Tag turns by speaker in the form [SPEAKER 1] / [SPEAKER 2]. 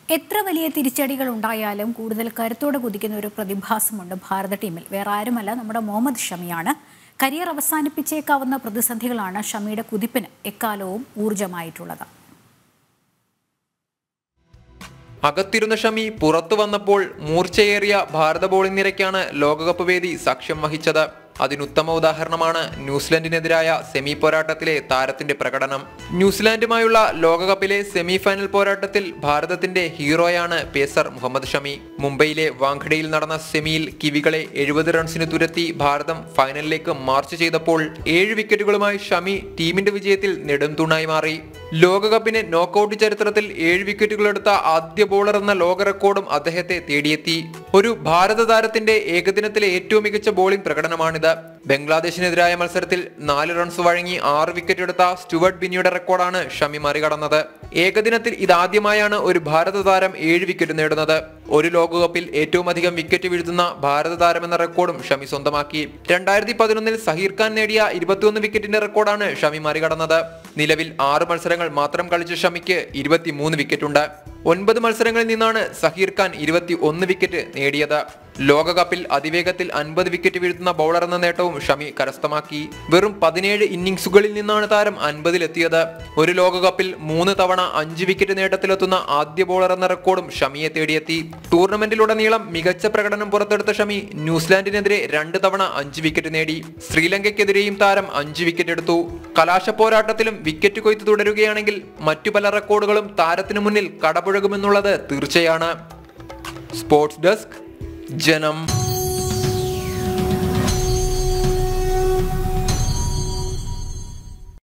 [SPEAKER 1] എത്ര വലിയ തിരിച്ചടികൾ ഉണ്ടായാലും കൂടുതൽ കരുത്തോടെ കുതിക്കുന്ന ഒരു പ്രതിഭാസമുണ്ട് ഭാരത ടീമിൽ വേറെ ആരുമല്ല നമ്മുടെ മുഹമ്മദ് ഷമിയാണ് കരിയർ അവസാനിപ്പിച്ചേക്കാവുന്ന പ്രതിസന്ധികളാണ് ഷമിയുടെ കുതിപ്പിന് എക്കാലവും ഊർജമായിട്ടുള്ളത്
[SPEAKER 2] അകത്തിരുന്ന ഷമി പുറത്തു വന്നപ്പോൾ മൂർച്ചയേറിയ ഭാരത ബോളിംഗ് നിരയ്ക്കാണ് ലോകകപ്പ് വേദി സാക്ഷ്യം വഹിച്ചത് അതിനുത്തമ ഉദാഹരണമാണ് ന്യൂസിലൻഡിനെതിരായ സെമി പോരാട്ടത്തിലെ താരത്തിന്റെ പ്രകടനം ന്യൂസിലാൻഡുമായുള്ള ലോകകപ്പിലെ സെമി ഫൈനൽ പോരാട്ടത്തിൽ ഭാരതത്തിന്റെ ഹീറോയാണ് പേസർ മുഹമ്മദ് ഷമി മുംബൈയിലെ വാങ്കഡയിൽ നടന്ന സെമിയിൽ കിവികളെ എഴുപത് റൺസിന് തുരത്തി ഭാരതം ഫൈനലിലേക്ക് മാർച്ച് ചെയ്തപ്പോൾ ഏഴ് വിക്കറ്റുകളുമായി ഷമി ടീമിന്റെ വിജയത്തിൽ നെടുംതൂണായി മാറി ലോകകപ്പിന് നോക്കൌട്ട് ചരിത്രത്തിൽ ഏഴ് വിക്കറ്റുകൾ എടുത്ത ആദ്യ ബോളർ എന്ന ലോക റെക്കോർഡും അദ്ദേഹത്തെ തേടിയെത്തി ഒരു ഭാരത താരത്തിന്റെ ഏകദിനത്തിലെ ഏറ്റവും മികച്ച ബോളിംഗ് പ്രകടനമാണിത് ബംഗ്ലാദേശിനെതിരായ മത്സരത്തിൽ നാല് റൺസ് വഴങ്ങി ആറ് വിക്കറ്റ് എടുത്ത സ്റ്റുവർട്ട് ബിന്നിയുടെ റെക്കോർഡാണ് ഷമി മറികടന്നത് ഏകദിനത്തിൽ ഇതാദ്യമായാണ് ഒരു ഭാരത താരം ഏഴ് വിക്കറ്റ് നേടുന്നത് ഒരു ലോകകപ്പിൽ ഏറ്റവും അധികം വിക്കറ്റ് വീഴ്ത്തുന്ന ഭാരത താരം എന്ന റെക്കോർഡും ഷമി സ്വന്തമാക്കി രണ്ടായിരത്തി പതിനൊന്നിൽ സഹീർ ഖാൻ നേടിയ ഇരുപത്തിയൊന്ന് വിക്കറ്റിന്റെ റെക്കോർഡാണ് ഷമി മറികടന്നത് നിലവിൽ ആറ് മത്സരങ്ങൾ മാത്രം കളിച്ച ഷമിക്ക് ഇരുപത്തിമൂന്ന് വിക്കറ്റുണ്ട് ഒൻപത് മത്സരങ്ങളിൽ നിന്നാണ് സഹീർ ഖാൻ ഇരുപത്തി ഒന്ന് വിക്കറ്റ് നേടിയത് ലോകകപ്പിൽ അതിവേഗത്തിൽ അൻപത് വിക്കറ്റ് വീഴ്ത്തുന്ന ബൗളർ എന്ന നേട്ടവും ഷമി കരസ്ഥമാക്കി വെറും പതിനേഴ് ഇന്നിംഗ്സുകളിൽ നിന്നാണ് താരം അൻപതിലെത്തിയത് ഒരു ലോകകപ്പിൽ മൂന്ന് തവണ അഞ്ച് വിക്കറ്റ് നേട്ടത്തിലെത്തുന്ന ആദ്യ ബോളർ എന്ന റെക്കോർഡും ഷമിയെ തേടിയെത്തി ടൂർണമെന്റിലുടനീളം മികച്ച പ്രകടനം പുറത്തെടുത്ത ഷമി ന്യൂസിലാൻഡിനെതിരെ രണ്ട് തവണ അഞ്ച് വിക്കറ്റ് നേടി ശ്രീലങ്കയ്ക്കെതിരെയും താരം അഞ്ച് വിക്കറ്റ് എടുത്തു കലാശ പോരാട്ടത്തിലും വിക്കറ്റ് കൊയ്ത്ത് തുടരുകയാണെങ്കിൽ മറ്റു പല റെക്കോർഡുകളും താരത്തിനു മുന്നിൽ കടപുഴകുമെന്നുള്ളത് തീർച്ചയാണ് സ്പോർട്സ് ഡെസ്ക് ജനം